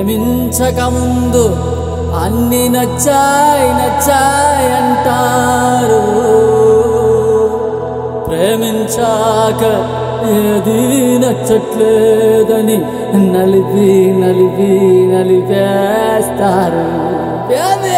ప్రేమించక ముందు అన్ని నచ్చాయి నచ్చాయి అంటారు ప్రేమించాక ఏది నచ్చట్లేదని నలిపి నలిపి నలిపేస్తారు Baby!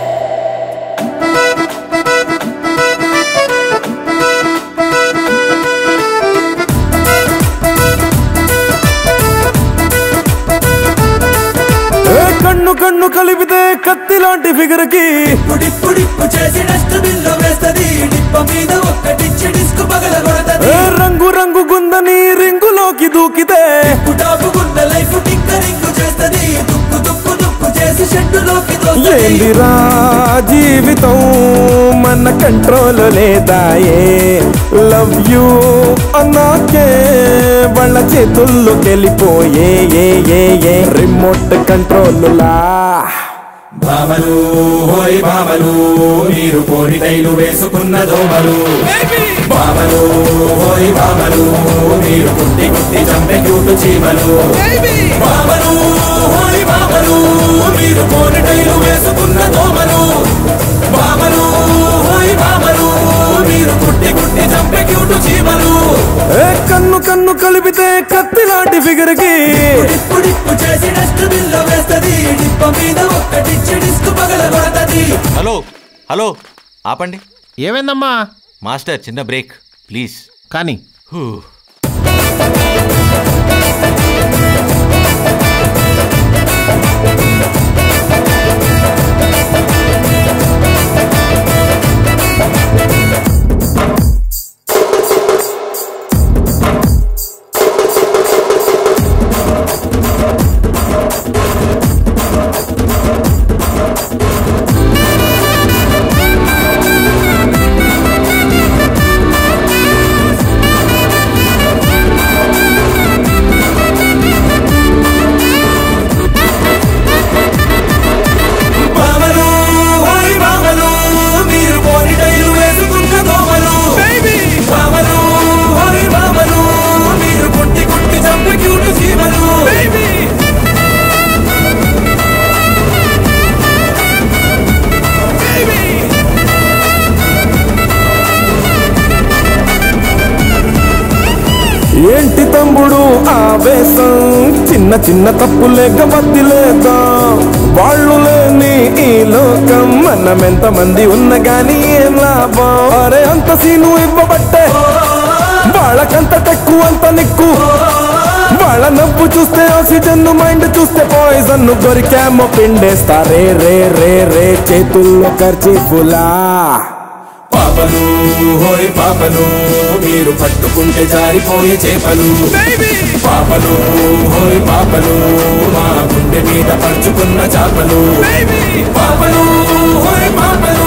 ఏ కన్ను కన్ను కలిపితే కత్తి లాంటి ఫిగర్ కి పుడిప్పుడిప్పు చేసి డస్ట్బిన్ లో వేస్తది డిప్ప మీద ఒక్కటిచ్చి డిస్క్ పగల కొడతది ఏ రంగు రంగు గుందని రింగులోకి దూకితే పుటాపుకున్న లైఫ్ టిక్కరింగ్ చేస్తది దుక్కు దుక్కు దుక్కు చేసి షెడ్డులోకి దోస్తది ఏందిరా జీవితం మన కంట్రోల్ లేదాయే లవ్ యూ అన్నాకే వాళ్ళ చేతుల్లోకి వెళ్ళిపోయే ఏ ఏ ఏ రిమోట్ కంట్రోల్ లా భామలు హోయ్ భామలు మీరు కోడి టైలు వేసుకున్న దోమలు భామలు హోయ్ భామలు మీరు కుట్టి కుట్టి చంపే క్యూటు చీమలు భామలు హోయ్ భామలు మీరు కోడి టైలు వేసుకున్న దోమలు భామలు హోయ్ భామలు మీరు కుట్టి కుట్టి చంపే క్యూటు చీమలు ఏ కన్ను కన్ను కలిపితే కత్తి లాంటి ఫిగర్ కి ఇప్పుడిప్పు చేసి డస్ట్బిన్ లో వేస్తది డిప్ప మీద ఒక్కటిచ్చి డిస్క్ పగల కొడతది హలో హలో ఆపండి ఏమైందమ్మా మాస్టర్ చిన్న బ్రేక్ ప్లీజ్ కానీ హూ. భామలు హోయ్ భామలు మీరు కోడి టైలు వేసుకున్న దోమలు భామలు హోయ్ భామలు మీరు కుట్టి కుట్టి చంపే క్యూటు చీమలు ఏంటి తమ్ముడు ఆవేశం చిన్న చిన్న తప్పులేక వదిలేద్దాం వాళ్ళు లేని ఈ లోకం మనం ఎంత మంది ఉన్న గాని ఏం లాభం అరే అంత సీను ఇవ్వబట్టే వాళ్ళకంత టెక్కు అంత నిక్కు వాళ్ళ నవ్వు చూస్తే ఆక్సిజన్ మైండ్ చూస్తే పాయిజన్ దొరికామో పిండేస్తారే రే రే రే చేతుల్లో ఖర్చీపులా పాపలు హోయ్ పాపలు మీరు పట్టుకుంటే జారిపోయే చేపలు పాపలు హోయ్ పాపలు మా గుండె మీద పరుచుకున్న చాపలు పాపలు హోయ్ పాపలు